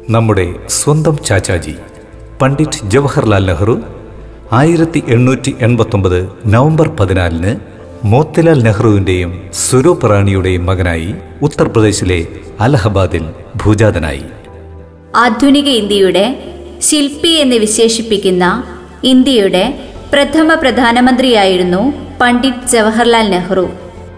നമ്മുടെ സ്വന്തം ചാച്ചാജി പണ്ഡിറ്റ് ജവഹർലാൽ നെഹ്റു ആയിരത്തി എണ്ണൂറ്റി എൺപത്തൊമ്പത് നവംബർ പതിനാലിന് മോത്തിലാൽ നെഹ്റുവിൻ്റെയും സ്വരൂപ് റാണിയുടെയും മകനായി ഉത്തർപ്രദേശിലെ അലഹബാദിൽ ഭൂജാതനായി ആധുനിക ഇന്ത്യയുടെ ശില്പി എന്ന് വിശേഷിപ്പിക്കുന്ന ഇന്ത്യയുടെ പ്രഥമ പ്രധാനമന്ത്രിയായിരുന്നു പണ്ഡിറ്റ് ജവഹർലാൽ നെഹ്റു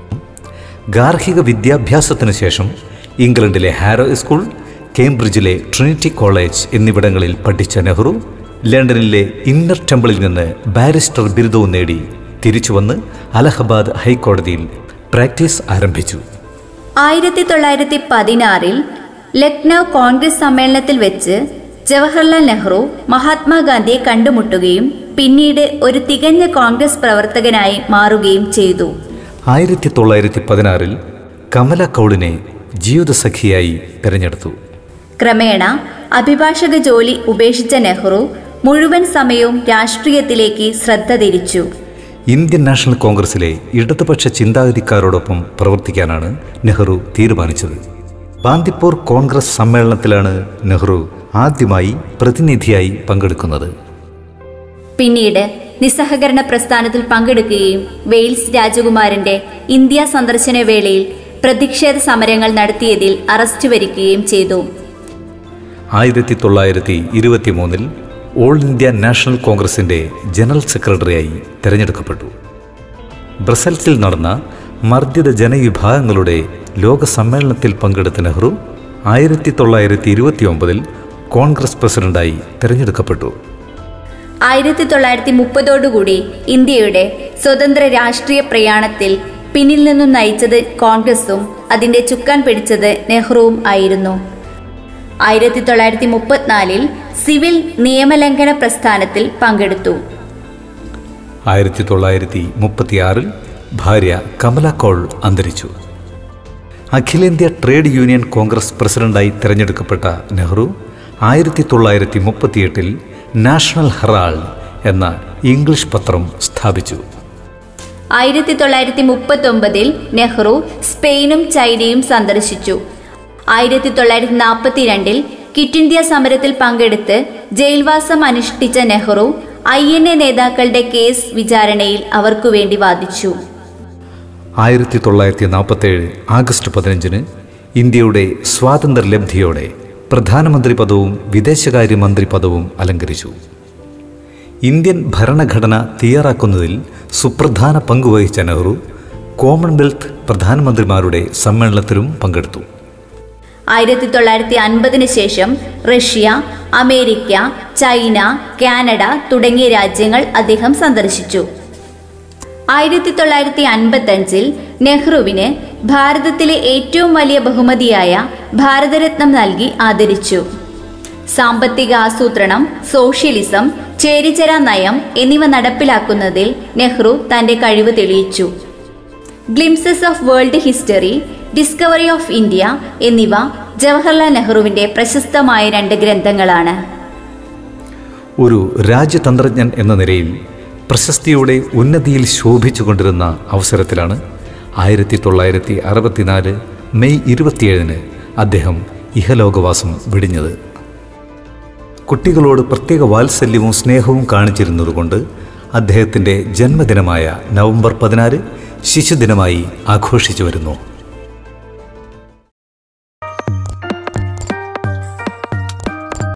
ഗാർഹിക വിദ്യാഭ്യാസത്തിനു ശേഷം ഇംഗ്ലണ്ടിലെ ഹാരോ സ്കൂൾ കേംബ്രിഡ്ജിലെ ട്രിനിറ്റി കോളേജ് എന്നിവിടങ്ങളിൽ പഠിച്ച നെഹ്റു ലണ്ടനിലെ ഇന്നർ ടെമ്പിളിൽ നിന്ന് ബാരിസ്റ്റർ ബിരുദവും നേടി തിരിച്ചുവന്ന് അലഹബാദ് ഹൈക്കോടതിയിൽ പ്രാക്ടീസ് ആരംഭിച്ചു ആയിരത്തി തൊള്ളായിരത്തി പതിനാറിൽ ലക്നൗ കോൺഗ്രസ് സമ്മേളനത്തിൽ വെച്ച് ജവഹർലാൽ നെഹ്റു മഹാത്മാഗാന്ധിയെ കണ്ടുമുട്ടുകയും പിന്നീട് ഒരു തികഞ്ഞ കോൺഗ്രസ് പ്രവർത്തകനായി മാറുകയും ചെയ്തു ആയിരത്തി തൊള്ളായിരത്തി പതിനാറിൽ കമല കൗളിനെ ജീവിതസഖിയായി തിരഞ്ഞെടുത്തു ക്രമേണ അഭിഭാഷക ജോലി ഉപേക്ഷിച്ച നെഹ്റു മുഴുവൻ സമയവും രാഷ്ട്രീയത്തിലേക്ക് ശ്രദ്ധ തിരിച്ചു ഇന്ത്യൻ നാഷണൽ കോൺഗ്രസിലെ ഇടതുപക്ഷ ചിന്താഗതിക്കാരോടൊപ്പം പ്രവർത്തിക്കാനാണ് നെഹ്റു തീരുമാനിച്ചത് ബാന്ദിപ്പൂർ കോൺഗ്രസ് സമ്മേളനത്തിലാണ് നെഹ്റു ആദ്യമായി പ്രതിനിധിയായി പങ്കെടുക്കുന്നത് പിന്നീട് നിസ്സഹകരണ പ്രസ്ഥാനത്തിൽ പങ്കെടുക്കുകയും വെയിൽസ് രാജകുമാരന്റെ ഇന്ത്യ സന്ദർശന വേളയിൽ പ്രതിഷേധ സമരങ്ങൾ നടത്തിയതിൽ അറസ്റ്റ് വരിക്കുകയും ചെയ്തു ആയിരത്തി തൊള്ളായിരത്തി ഇരുപത്തി മൂന്നിൽ ഓൾ ഇന്ത്യ നാഷണൽ കോൺഗ്രസിൻ്റെ ജനറൽ സെക്രട്ടറിയായി തിരഞ്ഞെടുക്കപ്പെട്ടു ബ്രസൽസിൽ നടന്ന മർദ്ദിത ജനവിഭാഗങ്ങളുടെ ലോക സമ്മേളനത്തിൽ പങ്കെടുത്ത നെഹ്റു ആയിരത്തി തൊള്ളായിരത്തി ഇരുപത്തി ഒമ്പതിൽ കോൺഗ്രസ് പ്രസിഡന്റായി തിരഞ്ഞെടുക്കപ്പെട്ടു ആയിരത്തി തൊള്ളായിരത്തി മുപ്പതോടുകൂടി ഇന്ത്യയുടെ സ്വതന്ത്ര രാഷ്ട്രീയ പ്രയാണത്തിൽ പിന്നിൽ നിന്നും നയിച്ചത് കോൺഗ്രസും അതിന്റെ ചുക്കാൻ പിടിച്ചത് നെഹ്റുവും ആയിരുന്നു ആയിരത്തി തൊള്ളായിരത്തി മുപ്പത്തിനാലിൽ സിവിൽ നിയമലംഘന പ്രസ്ഥാനത്തിൽ പങ്കെടുത്തു ആയിരത്തി തൊള്ളായിരത്തി മുപ്പത്തിയാറിൽ ഭാര്യ കമല കോൾ അന്തരിച്ചു അഖിലേന്ത്യാ ട്രേഡ് യൂണിയൻ കോൺഗ്രസ് പ്രസിഡന്റായി തിരഞ്ഞെടുക്കപ്പെട്ട നെഹ്റു ആയിരത്തി തൊള്ളായിരത്തി മുപ്പത്തിയെട്ടിൽ നാഷണൽ ഹെറാൾഡ് എന്ന ഇംഗ്ലീഷ് പത്രം സ്ഥാപിച്ചു ആയിരത്തി തൊള്ളായിരത്തി മുപ്പത്തി ഒമ്പതിൽ നെഹ്റു സ്പെയിനും ചൈനയും സന്ദർശിച്ചു ആയിരത്തി തൊള്ളായിരത്തി നാൽപ്പത്തി രണ്ടിൽ ക്വിറ്റ് ഇന്ത്യ സമരത്തിൽ പങ്കെടുത്ത് ജയിൽവാസം അനുഷ്ഠിച്ച നെഹ്റു ഐ എൻ എ നേതാക്കളുടെ കേസ് വിചാരണയിൽ അവർക്കു വേണ്ടി വാദിച്ചു ആയിരത്തി തൊള്ളായിരത്തി നാൽപ്പത്തേഴ് ആഗസ്റ്റ് പതിനഞ്ചിന് ഇന്ത്യയുടെ സ്വാതന്ത്ര്യലബ്ധിയോടെ പ്രധാനമന്ത്രി പദവും വിദേശകാര്യമന്ത്രി പദവും അലങ്കരിച്ചു ഇന്ത്യൻ ഭരണഘടന തയ്യാറാക്കുന്നതിൽ സുപ്രധാന പങ്കുവഹിച്ച നെഹ്റു കോമൺവെൽത്ത് പ്രധാനമന്ത്രിമാരുടെ സമ്മേളനത്തിലും പങ്കെടുത്തു ആയിരത്തി തൊള്ളായിരത്തി അൻപതിന് ശേഷം റഷ്യ അമേരിക്ക ചൈന കാനഡ തുടങ്ങിയ രാജ്യങ്ങൾ അദ്ദേഹം സന്ദർശിച്ചു ആയിരത്തി തൊള്ളായിരത്തി അൻപത്തഞ്ചിൽ നെഹ്റുവിന് ഭാരതത്തിലെ ഏറ്റവും വലിയ ബഹുമതിയായ ഭാരതരത്നം നൽകി ആദരിച്ചു സാമ്പത്തിക ആസൂത്രണം സോഷ്യലിസം ചേരിചര നയം എന്നിവ നടപ്പിലാക്കുന്നതിൽ നെഹ്റു തന്റെ കഴിവ് തെളിയിച്ചു Glimpses of World History Discovery of India എന്നിവ ജവഹർലാൽ നെഹ്റുവിന്റെ പ്രശസ്തമായ രണ്ട് ഗ്രന്ഥങ്ങളാണ് ഒരു രാജ്യതന്ത്രജ്ഞൻ എന്ന നിലയിൽ പ്രശസ്തിയുടെ ഉന്നതിയിൽ ശോഭിച്ചുകൊണ്ടിരുന്ന അവസരത്തിലാണ് ആയിരത്തി തൊള്ളായിരത്തി അറുപത്തിനാല് മെയ് ഇരുപത്തിയേഴിന് അദ്ദേഹം ഇഹലോകവാസം വെടിഞ്ഞത് കുട്ടികളോട് പ്രത്യേക വാത്സല്യവും സ്നേഹവും കാണിച്ചിരുന്നതുകൊണ്ട് അദ്ദേഹത്തിൻ്റെ ജന്മദിനമായ നവംബർ പതിനാറ് ശിശുദിനമായി ആഘോഷിച്ചു വരുന്നു